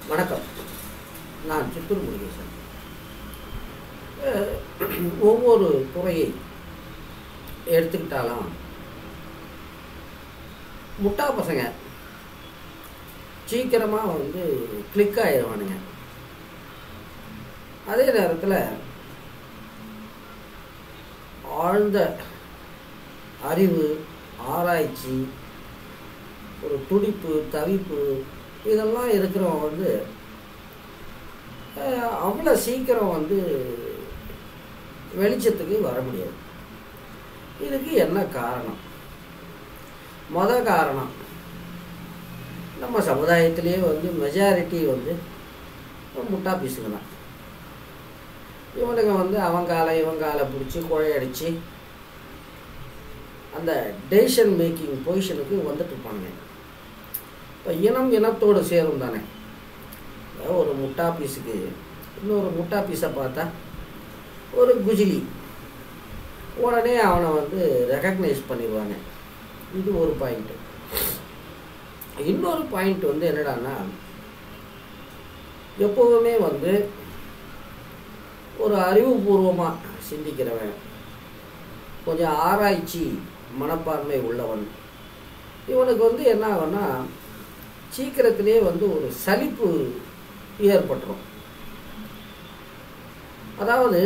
வணக்கம் நான் சித்தூர் முருகேசன் அஹ், ஒவ்வொரு துறையை எடுத்துக்கிட்டாலும் முட்டா பசங்க சீக்கிரமாக வந்து கிளிக் ஆயிடுவானுங்க அதே நேரத்தில் ஆழ்ந்த அறிவு ஆராய்ச்சி ஒரு துடிப்பு தவிப்பு இதெல்லாம் இருக்கிறவன் வந்து அஹ், அவ்வளோ சீக்கிரம் வந்து வெளிச்சத்துக்கு வர முடியாது இதுக்கு என்ன காரணம் மொத காரணம் நம்ம சமுதாயத்திலேயே வந்து மெஜாரிட்டி வந்து முட்டா பீஸுங்க தான் இவனுங்க வந்து அவன் காலை இவன் காலை பிடிச்சி குழையடிச்சு அந்த டெசிஷன் மேக்கிங் பொசிஷனுக்கு வந்துட்டு இருப்பானுங்க இப்போ இனம் இனத்தோடு சேரும் தானே இப்ப ஒரு முட்டா பீஸுக்கு இன்னொரு முட்டா பீஸை பார்த்தா ஒரு குஜிலி உடனே அவனை வந்து ரெக்கக்னைஸ் பண்ணிடுவாங்க இது ஒரு பாயிண்ட்டு இன்னொரு பாயிண்ட் வந்து என்னடான்னா எப்போவுமே வந்து ஒரு அறிவுபூர்வமாக சிந்திக்கிறவன் கொஞ்சம் ஆராய்ச்சி மனப்பான்மை உள்ளவன் இவனுக்கு வந்து என்ன ஆகும்னா சீக்கிரத்திலே வந்து ஒரு சலிப்பு ஏற்பட்டுரும் அதாவது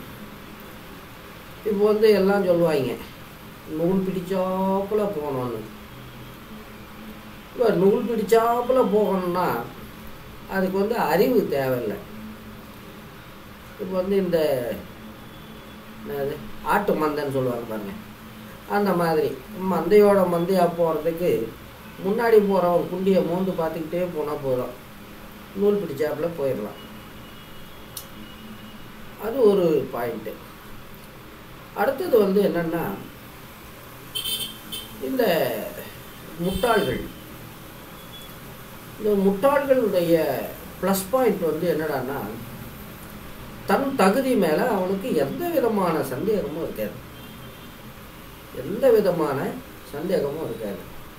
இப்போ வந்து எல்லாம் சொல்லுவாங்க நூல் பிடிச்சாப்புல போகணும்னு இப்போ நூல் பிடிச்சாப்புல போகணும்னா அதுக்கு வந்து அறிவு தேவையில்லை இப்போ வந்து இந்த என்னது ஆட்டு மந்தைன்னு சொல்லுவாங்க பாருங்க அந்த மாதிரி மந்தையோட மந்தையாக போகிறதுக்கு முன்னாடி போகிற ஒரு குண்டியை மோந்து பார்த்துக்கிட்டே போனால் போதும் நூல் பிடிச்சாப்புல போயிடலாம் அது ஒரு பாயிண்ட்டு அடுத்தது வந்து என்னன்னா இந்த முட்டாள்கள் இந்த முட்டாள்களுடைய ப்ளஸ் பாயிண்ட் வந்து என்னடான்னா தன் தகுதி மேலே அவனுக்கு எந்த விதமான சந்தேகமும் இருக்காது எந்த விதமான சந்தேகமும் இருக்காது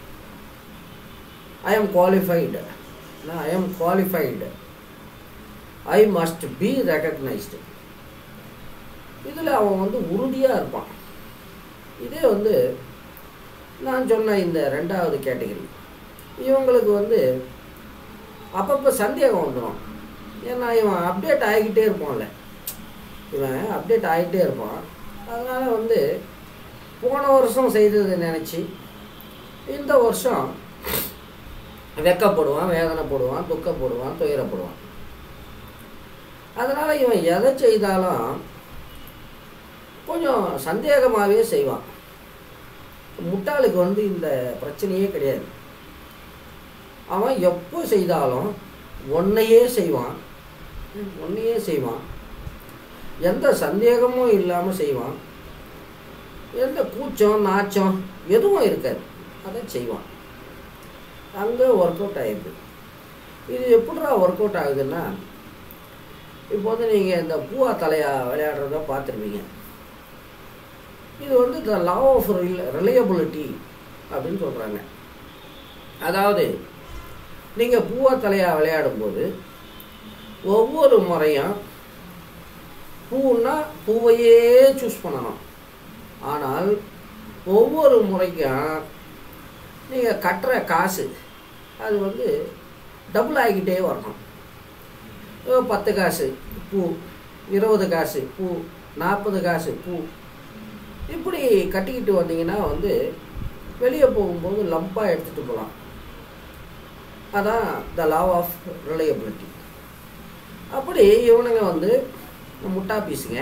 I am qualified I am qualified I must be recognised இதில் அவன் வந்து உறுதியாக இருப்பான் இதே வந்து நான் சொன்ன இந்த ரெண்டாவது கேட்டகரி இவங்களுக்கு வந்து அப்பப்போ சந்தேகம் வந்துடும் ஏன்னா இவன் அப்டேட் ஆகிக்கிட்டே இருப்பான்ல இவன் அப்டேட் ஆகிட்டே இருப்பான் அதனால் வந்து போன வருஷம் செய்ததை நினச்சி இந்த வருஷம் வெக்கப்படுவான் வேதனைப்படுவான் துக்கப்படுவான் துயரப்படுவான் அதனால் இவன் எதை செய்தாலும் கொஞ்சம் சந்தேகமாகவே செய்வான் முட்டாளுக்கு வந்து இந்த பிரச்சனையே கிடையாது அவன் எப்போ செய்தாலும் ஒன்றையே செய்வான் ஒன்றையே செய்வான் எந்த சந்தேகமும் இல்லாமல் செய்வான் எந்த கூச்சம் நாச்சம் எதுவும் இருக்காது அதை செய்வான் அங்கே ஒர்க் அவுட் ஆகிடுது இது எப்படிடா ஒர்க் அவுட் ஆகுதுன்னா இப்போ வந்து நீங்கள் இந்த பூவா தலையா விளையாடுறத பார்த்துருப்பீங்க இது வந்து த லா ஆஃப் ரிலையபிலிட்டி அப்படின்னு சொல்கிறாங்க அதாவது நீங்கள் பூவா தலையா விளையாடும்போது ஒவ்வொரு முறையும் பூன்னா பூவையே சூஸ் பண்ணணும் ஆனால் ஒவ்வொரு முறைக்கும் நீங்கள் கட்டுற காசு அது வந்து டபுள் ஆகிக்கிட்டே வரணும் இப்போ பத்து காசு பூ இருபது காசு பூ நாற்பது காசு பூ இப்படி கட்டிக்கிட்டு வந்தீங்கன்னா வந்து வெளியே போகும்போது லம்பாக எடுத்துகிட்டு போகலாம் அதான் த லா ஆஃப் ரிலையபிலிட்டி அப்படி இவனுங்க வந்து முட்டா பீஸுங்க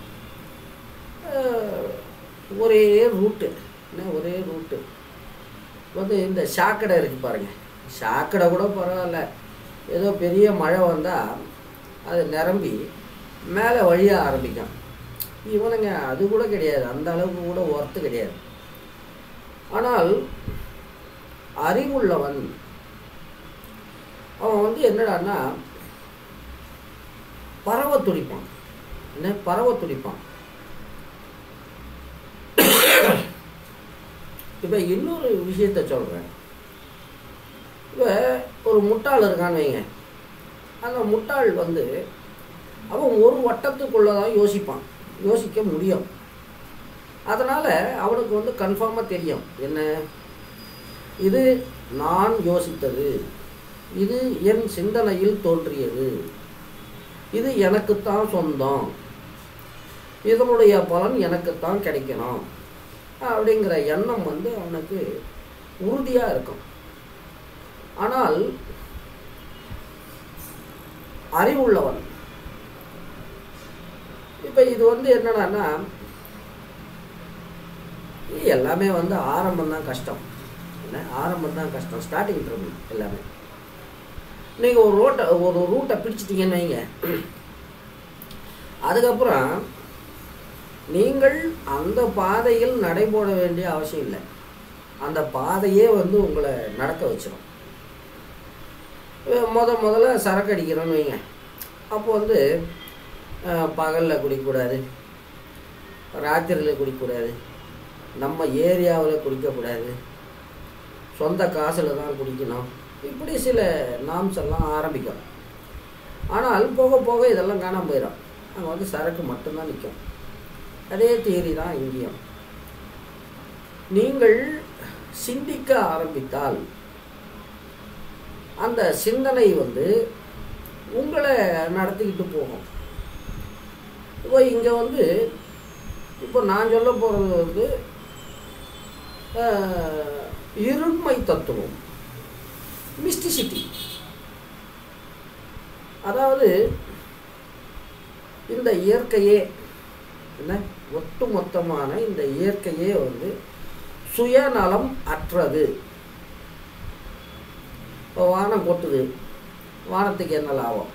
அஹ், ஒரே ரூட்டு என்ன ஒரே ரூட்டு வந்து இந்த சாக்கடை இருக்குது பாருங்க சாக்கடை கூட பரவாயில்ல ஏதோ பெரிய மழை வந்தால் அது நிரம்பி மேலே வழிய ஆரம்பிக்கும் இவனுங்க அது கூட கிடையாது அந்த அளவுக்கு கூட ஒர்த்து கிடையாது ஆனால் அறிவுள்ளவன் அவன் வந்து என்னடான்னா பறவ துடிப்பான் என்ன பறவ துடிப்பான் இப்போ இன்னொரு விஷயத்த சொல்கிறேன் இப்போ ஒரு முட்டாள் இருக்கான்னு வைங்க அந்த முட்டாள் வந்து அவன் ஒரு வட்டத்துக்குள்ளே தான் யோசிப்பான் யோசிக்க முடியும் அதனால் அவனுக்கு வந்து கன்ஃபார்மாக தெரியும் என்ன இது நான் யோசித்தது இது என் சிந்தனையில் தோன்றியது இது எனக்குத்தான் சொந்தம் இதனுடைய பலன் எனக்குத்தான் கிடைக்கணும் அப்படிங்கிற எண்ணம் வந்து அவனுக்கு உறுதியாக இருக்கும் ஆனால் அறிவுள்ளவன் இப்போ இது வந்து என்னடான்னா இது எல்லாமே வந்து ஆரம்பம் தான் கஷ்டம் என்ன ஆரம்பம் தான் கஷ்டம் ஸ்டார்டிங் ட்ரபிள் எல்லாமே நீங்கள் ஒரு ரோட்டை ஒரு ரூட்டை பிடிச்சிட்டீங்கன்னு வைங்க அதுக்கப்புறம் நீங்கள் அந்த பாதையில் நடைபோட வேண்டிய அவசியம் இல்லை அந்த பாதையே வந்து உங்களை நடக்க வச்சிடும் முத முதல்ல சரக்கு அடிக்கிறோன்னு வைங்க அப்போ வந்து பகலில் குடிக்கக்கூடாது ராத்திரியில் குடிக்கக்கூடாது நம்ம ஏரியாவில் குடிக்கக்கூடாது சொந்த காசில் தான் குடிக்கணும் இப்படி சில நாம்ஸ் எல்லாம் ஆரம்பிக்கும் ஆனால் போக போக இதெல்லாம் காணாமல் போயிடும் அங்கே வந்து சரக்கு மட்டும்தான் நிற்கும் அதே தியரி தான் இங்கேயும் நீங்கள் சிந்திக்க ஆரம்பித்தால் அந்த சிந்தனை வந்து உங்களை நடத்திக்கிட்டு போகும் இப்போ இங்கே வந்து இப்போ நான் சொல்ல போகிறது வந்து இருண்மை தத்துவம் மிஸ்டிசிட்டி அதாவது இந்த இயற்கையே என்ன ஒட்டுமொத்தமான இந்த இயற்கையே வந்து சுயநலம் அற்றது இப்போ வானம் கொட்டுது வானத்துக்கு என்ன லாபம்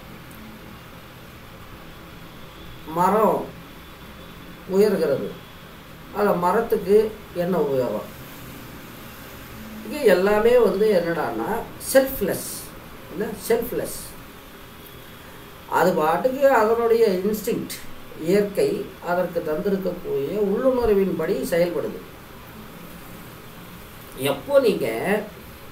மரம் உயர்கிறது அதில் மரத்துக்கு என்ன உபயோகம் இது எல்லாமே வந்து என்னடான்னா செல்ஃப்லெஸ் என்ன செல்ஃப்லெஸ் அது பாட்டுக்கு அதனுடைய இன்ஸ்டிங்க்ட் இயற்கை அதற்கு தந்திருக்கக்கூடிய உள்ளுணர்வின்படி செயல்படுது எப்போ நீங்கள்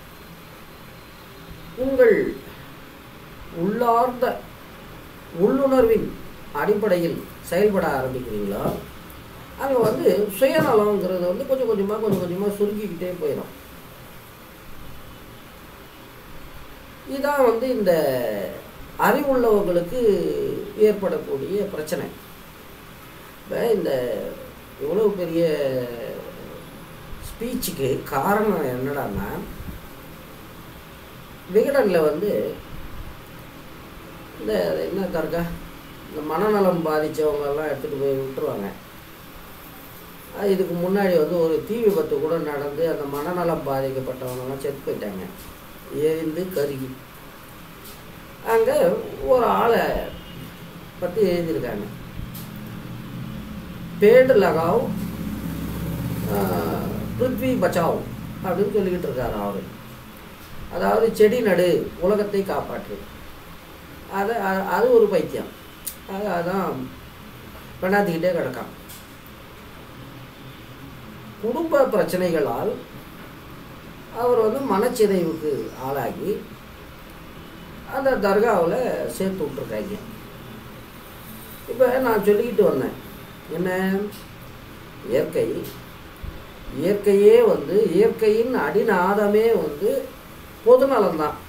உங்கள் உள்ளார்ந்த உள்ளுணர்வின் அடிப்படையில் செயல்பட ஆரம்பிக்கிறீங்களோ அங்கே வந்து சுயநலங்கிறது வந்து கொஞ்சம் கொஞ்சமாக கொஞ்சம் கொஞ்சமாக சுருங்கிக்கிட்டே போயிடும் இதான் வந்து இந்த அறிவுள்ளவங்களுக்கு ஏற்படக்கூடிய பிரச்சனை இப்போ இந்த இவ்வளோ பெரிய ஸ்பீச்சுக்கு காரணம் என்னடான்னா விகடனில் வந்து இந்த என்ன தர்கா இந்த மனநலம் பாதித்தவங்கெல்லாம் எடுத்துகிட்டு போய் விட்டுருவாங்க அது இதுக்கு முன்னாடி வந்து ஒரு தீ விபத்து கூட நடந்து அந்த மனநலம் பாதிக்கப்பட்டவங்கெல்லாம் செத்து போயிட்டாங்க எரிந்து கருகி அங்கே ஒரு ஆளை பற்றி எழுதியிருக்காங்க பேடு லகாவ் பிருத்வி பச்சாவ் அப்படின்னு சொல்லிக்கிட்டு இருக்காரு அவர் அதாவது செடி நடு உலகத்தை காப்பாற்று அது அது ஒரு பைத்தியம் அது அதான் பெண்ணாத்திக்கிட்டே கிடக்கான் குடும்ப பிரச்சனைகளால் அவர் வந்து மனச்சிதைவுக்கு ஆளாகி அந்த தர்காவில் சேர்த்து விட்ருக்காங்க இப்போ நான் சொல்லிக்கிட்டு வந்தேன் என்ன இயற்கை இயற்கையே வந்து இயற்கையின் அடிநாதமே வந்து பொதுநலம்தான்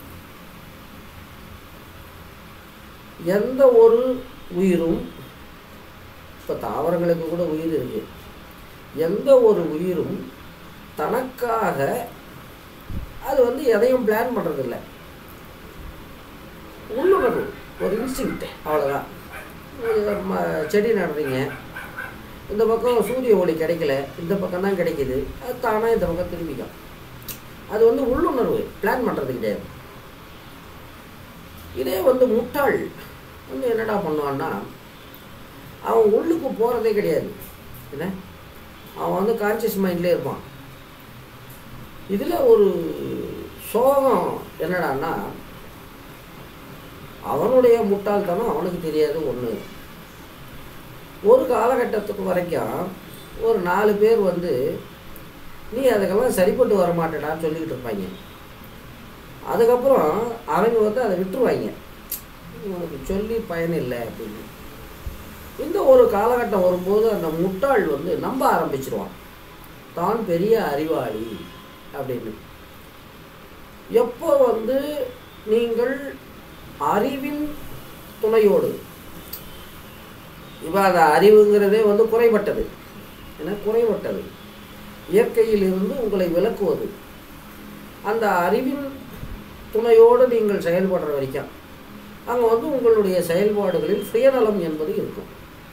எந்த ஒரு உயிரும் இப்போ தாவரங்களுக்கு கூட உயிர் இருக்குது எந்த ஒரு உயிரும் தனக்காக அது வந்து எதையும் பிளான் பண்ணுறதில்ல உள்ளுணர்வு ஒரு இன்ஸ்டிங்க்ட் அவ்வளோதான் செடி நடுறீங்க இந்த பக்கம் சூரிய ஒளி கிடைக்கல இந்த பக்கம் தான் கிடைக்கிது அது தானாக இந்த பக்கம் திரும்பிக்கும் அது வந்து உள்ளுணர்வு பிளான் பண்ணுறது கிடையாது இதே வந்து முட்டாள் வந்து என்னடா பண்ணுவான்னா அவன் உள்ளுக்கு போகிறதே கிடையாது என்ன அவன் வந்து கான்சியஸ் மைண்ட்லேயே இருப்பான் இதில் ஒரு சோகம் என்னடான்னா அவனுடைய முட்டாள்தனம் அவனுக்கு தெரியாது ஒன்று ஒரு காலகட்டத்துக்கு வரைக்கும் ஒரு நாலு பேர் வந்து நீ அதுக்கெல்லாம் சரிப்பட்டு வர மாட்டேடான்னு சொல்லிக்கிட்டு இருப்பாங்க அதுக்கப்புறம் அவங்க வந்து அதை விட்டுருவாங்க உனக்கு சொல்லி பயன் இல்லை அப்படின்னு இந்த ஒரு காலகட்டம் வரும்போது அந்த முட்டாள் வந்து நம்ப ஆரம்பிச்சிருவான் தான் பெரிய அறிவாளி அப்படின்னு எப்போ வந்து நீங்கள் அறிவின் துணையோடு இப்போ அந்த அறிவுங்கிறதே வந்து குறைபட்டது ஏன்னா குறைபட்டது இயற்கையில் இருந்து உங்களை விளக்குவது அந்த அறிவின் துணையோடு நீங்கள் செயல்படுற வரைக்கும் அங்கே வந்து உங்களுடைய செயல்பாடுகளில் சுயநலம் என்பது இருக்கும்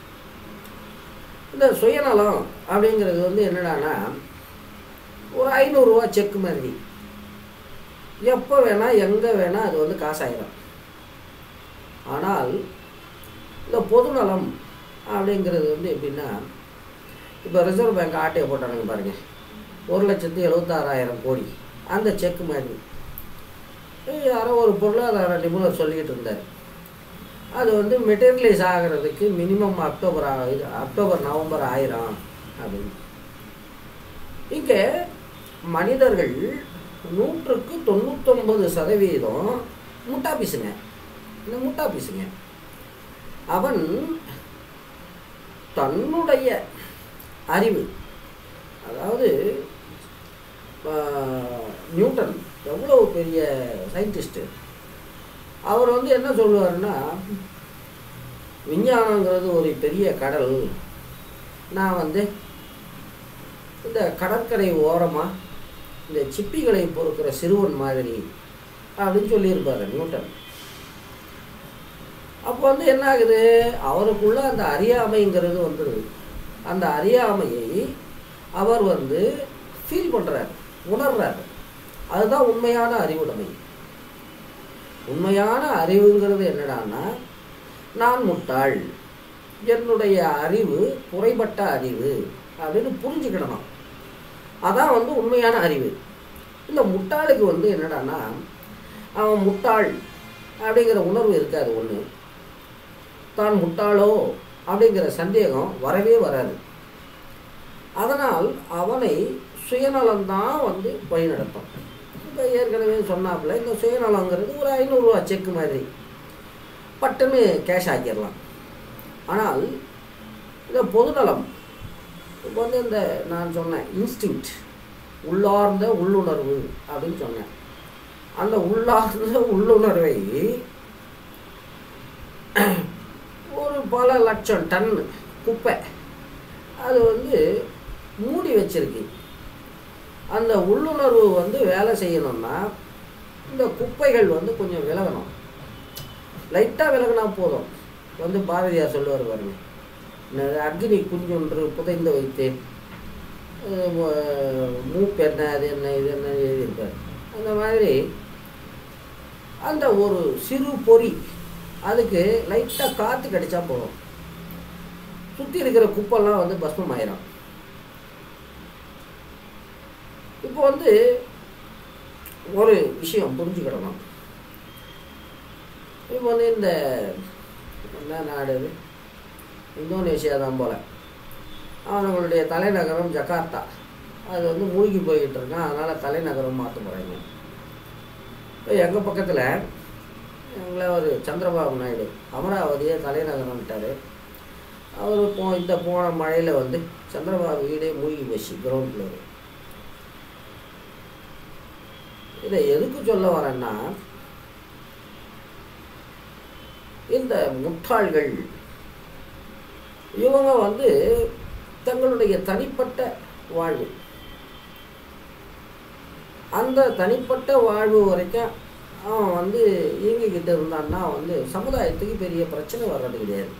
இந்த சுயநலம் அப்படிங்கிறது வந்து என்னடான்னா ஒரு ஐநூறுரூவா செக் மாதிரி எப்போ வேணால் எங்கே வேணால் அது வந்து காசாயிரும் ஆனால் இந்த பொதுநலம் அப்படிங்கிறது வந்து எப்படின்னா இப்போ ரிசர்வ் பேங்க் ஆட்டையை போட்டானுங்க பாருங்க ஒரு லட்சத்தி எழுபத்தாறாயிரம் கோடி அந்த செக் மாதிரி இது யாரோ ஒரு பொருளாதார நிபுணர் சொல்லிக்கிட்டு இருந்தார் அது வந்து மெட்டீரியலைஸ் ஆகிறதுக்கு மினிமம் அக்டோபர் ஆகுது அக்டோபர் நவம்பர் ஆயிரம் அப்படின்னு இங்கே மனிதர்கள் நூற்றுக்கு தொண்ணூத்தொம்பது சதவீதம் முட்டா பீசுங்க இந்த முட்டா பீசுங்க அவன் தன்னுடைய அறிவு அதாவது ஆஹ், நியூட்டன் எவ்வளோ பெரிய சயின்டிஸ்ட்டு அவர் வந்து என்ன சொல்லுவாருன்னா விஞ்ஞானங்கிறது ஒரு பெரிய கடல் நான் வந்து இந்த கடற்கரை ஓரமாக இந்த சிப்பிகளை பொறுக்கிற சிறுவன் மாதிரி அப்படின்னு சொல்லியிருப்பாரு நியூட்டன் அப்போ வந்து என்ன ஆகுது அவருக்குள்ள அந்த அறியாமைங்கிறது வந்துடுது அந்த அறியாமையை அவர் வந்து ஃபீல் பண்ணுறாரு உணர்றாரு அதுதான் உண்மையான அறிவுடைமை உண்மையான அறிவுங்கிறது என்னடான்னா நான் முட்டாள் என்னுடைய அறிவு குறைபட்ட அறிவு அப்படின்னு புரிஞ்சுக்கிடணும் அதான் வந்து உண்மையான அறிவு இந்த முட்டாளுக்கு வந்து என்னடான்னா அவன் முட்டாள் அப்படிங்கிற உணர்வு இருக்காது ஒன்று தான் முட்டாளோ அப்படிங்கிற சந்தேகம் வரவே வராது அதனால் அவனை சுயநலம்தான் வந்து வழிநடத்தும் இப்போ ஏற்கனவே சொன்னாப்புல இந்த சுயநலங்கிறது ஒரு ஐநூறுரூவா செக் மாதிரி பட்டுன்னு கேஷ் ஆக்கிடலாம் ஆனால் இந்த பொதுநலம் இப்போ வந்து இந்த நான் சொன்னேன் இன்ஸ்டிங்க்ட் உள்ளார்ந்த உள்ளுணர்வு அப்படின்னு சொன்னேன் அந்த உள்ளார்ந்த உள்ளுணர்வை ஒரு பல லட்சம் டன் குப்பை அது வந்து மூடி வச்சிருக்கு அந்த உள்ளுணர்வு வந்து வேலை செய்யணும்னா இந்த குப்பைகள் வந்து கொஞ்சம் விலகணும் லைட்டாக விலகினா போதும் வந்து பாரதியார் சொல்லுவார் பாருங்க இந்த அக்னி குஞ்சொன்று புதைந்து வைத்தேன் அஹ் மு- மூப்பு என்ன அது என்ன இது என்ன எழுதியிருப்பார் அந்த மாதிரி அந்த ஒரு சிறு பொறி அதுக்கு லைட்டாக காற்று கிடைச்சா போதும் சுற்றி இருக்கிற குப்பெல்லாம் வந்து பஸ்மம் ஆயிரும் இப்போ வந்து ஒரு விஷயம் புரிஞ்சுக்கிடணும் இப்போ வந்து இந்த என்ன நாடு இது? இந்தோனேஷியா தான் போல் அவங்களுடைய தலைநகரம் ஜகார்த்தா அது வந்து மூழ்கி போய்கிட்டு இருக்கான் அதனால் தலைநகரம் மாற்ற போகிறாங்க இப்போ எங்கள் பக்கத்தில் எங்களை ஒரு சந்திரபாபு நாயுடு அமராவதியை தலைநகரம்ட்டார் அவர் போ இந்த போன மழையில் வந்து சந்திரபாபு வீடே மூழ்கி போச்சு கிரவுண்ட் ஃப்ளோர் இதை எதுக்கு சொல்ல வரேன்னா இந்த முட்டாள்கள் இவங்க வந்து தங்களுடைய தனிப்பட்ட வாழ்வு அந்த தனிப்பட்ட வாழ்வு வரைக்கும் அவன் வந்து இயங்கிக்கிட்டு இருந்தான்னா வந்து சமுதாயத்துக்கு பெரிய பிரச்சனை வர்றது கிடையாது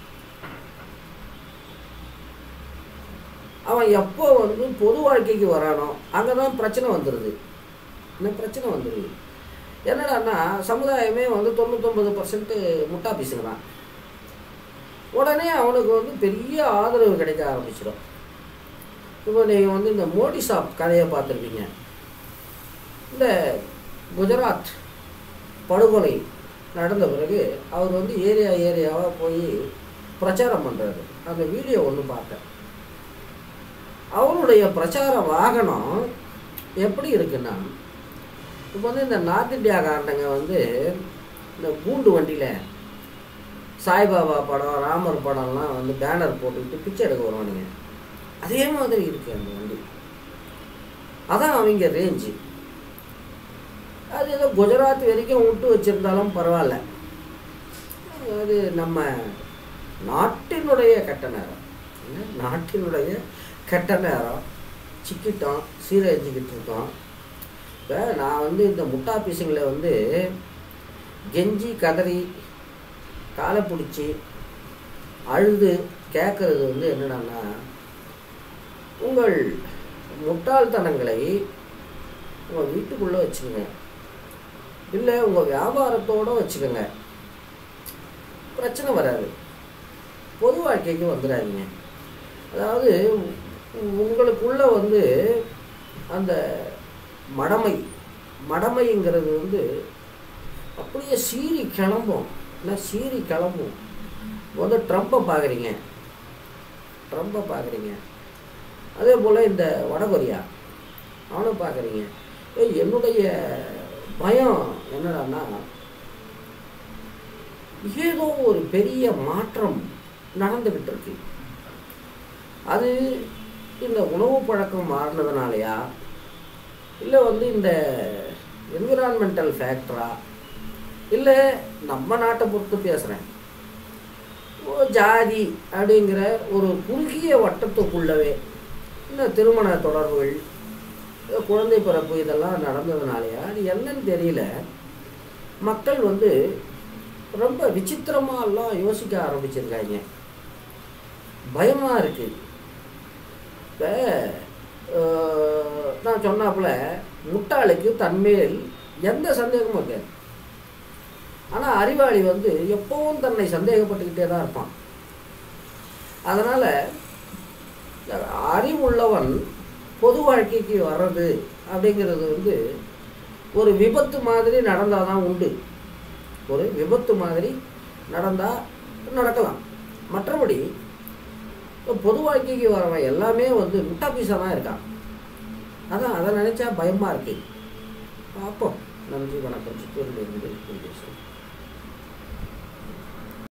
அவன் எப்போ வந்து பொது வாழ்க்கைக்கு வரானோ அங்கே தான் பிரச்சனை வந்துடுது என்ன பிரச்சனை வந்துடுது என்னடான்னா சமுதாயமே வந்து தொண்ணூத்தொம்பது பர்சன்ட் முட்டா பீசுங்கிறான் உடனே அவனுக்கு வந்து பெரிய ஆதரவு கிடைக்க ஆரம்பிச்சிடும் இப்போ நீங்கள் வந்து இந்த மோடி ஷாப் கதையை பார்த்துருப்பீங்க இந்த குஜராத் படுகொலை நடந்த பிறகு அவர் வந்து ஏரியா ஏரியாவாக போய் பிரச்சாரம் பண்ணுறாரு அந்த வீடியோ ஒன்று பார்த்தேன் அவருடைய பிரச்சார வாகனம் எப்படி இருக்குன்னா இப்போ வந்து இந்த நார்த் இந்தியாக்காரனுங்க வந்து இந்த பூண்டு வண்டியில் சாய்பாபா படம் ராமர் படம்லாம் வந்து பேனர் போட்டுக்கிட்டு பிச்சை எடுக்க வருவானுங்க அதே மாதிரி இருக்கு அந்த வண்டி அதான் அவங்க ரேஞ்சு அது ஏதோ குஜராத் வரைக்கும் விட்டு வச்சிருந்தாலும் பரவாயில்ல அது நம்ம நாட்டினுடைய கெட்ட நேரம் என்ன? நாட்டினுடைய கெட்ட நேரம் சிக்கிட்டோம் சீரழிஞ்சிக்கிட்டு இருக்கோம் இப்போ நான் வந்து இந்த முட்டா பீஸுங்களை வந்து கெஞ்சி கதறி காலை பிடிச்சி அழுது கேட்குறது வந்து என்னடான்னா உங்கள் முட்டாள்தனங்களை உங்கள் வீட்டுக்குள்ளே வச்சுக்கோங்க இல்லை உங்கள் வியாபாரத்தோடு வச்சுக்கோங்க பிரச்சனை வராது பொது வாழ்க்கைக்கு வந்துடாதீங்க அதாவது உ- உங்களுக்குள்ள வந்து அந்த மடமை மடமைங்கிறது வந்து அப்படியே சீறி கிளம்பும் என்ன சீறி கிளம்பும் வந்து ட்ரம்ப்பை பார்க்குறீங்க ட்ரம்ப்பை பார்க்குறீங்க அதே போல் இந்த வடகொரியா அவனை பார்க்குறீங்க ஏய் என்னுடைய பயம் என்னடான்னா ஏதோ ஒரு பெரிய மாற்றம் நடந்துக்கிட்டு இருக்கு அது இந்த உணவு பழக்கம் மாறினதுனாலயா இல்லை வந்து இந்த என்விரான்மெண்டல் ஃபேக்டரா இல்லை நம்ம நாட்டை பொறுத்து பேசுகிறேன் ஜாதி அப்படிங்கிற ஒரு குறுகிய வட்டத்துக்குள்ளவே இந்த திருமண தொடர்புகள் இந்த குழந்தை பிறப்பு இதெல்லாம் நடந்ததுனாலயா அது என்னன்னு தெரியல மக்கள் வந்து ரொம்ப விசித்திரமாலாம் யோசிக்க ஆரம்பிச்சிருக்காங்க பயமாக இருக்குது இப்போ நான் சொன்னாப்புல முட்டாளுக்கு தன்மேல் எந்த சந்தேகமும் இருக்காது ஆனால் அறிவாளி வந்து எப்பவும் தன்னை சந்தேகப்பட்டுக்கிட்டே தான் இருப்பான் அதனால் அறிவுள்ளவன் பொது வாழ்க்கைக்கு வர்றது அப்படிங்கிறது வந்து ஒரு விபத்து மாதிரி நடந்தால் தான் உண்டு ஒரு விபத்து மாதிரி நடந்தால் நடக்கலாம் மற்றபடி இப்ப பொது வாழ்க்கைக்கு வரவன் எல்லாமே வந்து முட்டா பீஸாக தான் இருக்கான் அதான் அதை நினச்சா பயமாக இருக்கு பார்ப்போம் நன்றி வணக்கம் சித்தூரிலிருந்து பேசுகிறேன்